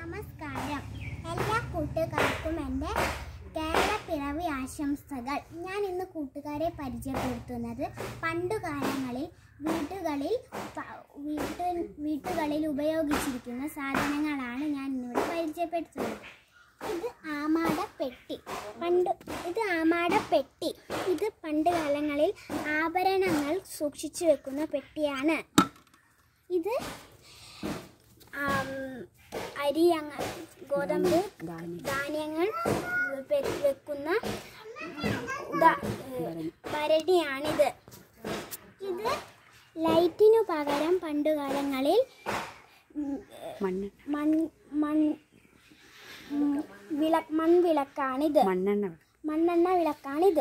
നമസ്കാരം എല്ലാ കൂട്ടുകാർക്കും എൻ്റെ കേരള പിറവി ആശംസകൾ ഞാൻ ഇന്ന് കൂട്ടുകാരെ പരിചയപ്പെടുത്തുന്നത് പണ്ടുകാലങ്ങളിൽ വീട്ടുകളിൽ പ- വീട്ട് വീട്ടുകളിൽ ഉപയോഗിച്ചിരിക്കുന്ന സാധനങ്ങളാണ് ഞാൻ ഇന്നിവിടെ പരിചയപ്പെടുത്തുന്നത് ഇത് ആമാട പെട്ടി പണ്ട് ഇത് ആമാട പെട്ടി ഇത് പണ്ട് കാലങ്ങളിൽ ആഭരണങ്ങൾ സൂക്ഷിച്ചു വെക്കുന്ന പെട്ടിയാണ് ഇത് ആം, അരി അങ്ങ ഗോതമ്പ് ധാന്യങ്ങൾ വെ- വെക്കുന്ന ഉദാ- ഏഹ്, ഭരണിയാണിത് ഇത് ലൈറ്റിനു പകരം പണ്ടുകാലങ്ങളിൽ ഉം, മണ്ണ് മൺ മൺ ഉം, വിള മൺവിളക്കാണിത് മണ്ണെണ്ണ മണ്ണെണ്ണ വിളക്കാണിത്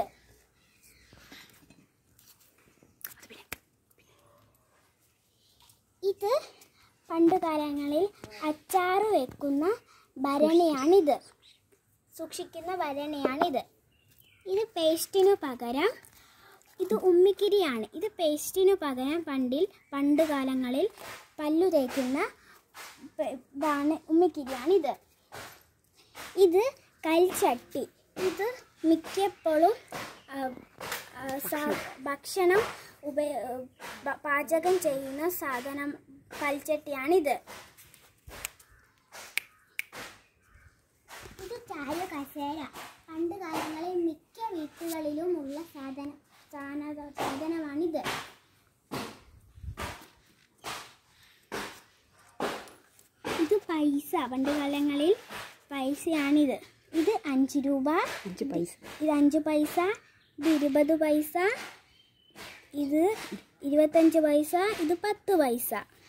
ഇത് പണ്ട് കാലങ്ങളിൽ അച്ചാറ് വെക്കുന്ന ഭരണിയാണിത് സൂക്ഷിക്കുന്ന ഭരണിയാണിത് ഇത് പേസ്റ്റിനു പകരം ഇത് ഉമ്മിക്കിരിയാണ് ഇത് പേസ്റ്റിനു പകരം പണ്ടിൽ പണ്ട് കാലങ്ങളിൽ പല്ലു തേക്കുന്ന പ- ഇതാണ് ഉമ്മിക്കിരിയാണിത് ഇത് കൽച്ചട്ടി ഇത് മിക്കപ്പോഴും ആ, ആ, സാ- ഭക്ഷണം ഉപയോ പ- പാചകം ചെയ്യുന്ന സാധനം കൽച്ചട്ടിയാണിത് ഇത് ചായ കസേര പണ്ട് കാലങ്ങളിൽ മിക്ക വീട്ടുകളിലും ഉള്ള സാധനം സാധന- സാധനമാണിത് ഇത് പൈസ പണ്ട് കാലങ്ങളിൽ പൈസയാണിത് ഇത് അഞ്ച് രൂപ അഞ്ച് പൈസ ഇത് അഞ്ച് പൈസ ഇത് ഇരുപത് പൈസ ഇത് ഇരുപത്തഞ്ച് പൈസ ഇത് പത്ത് പൈസ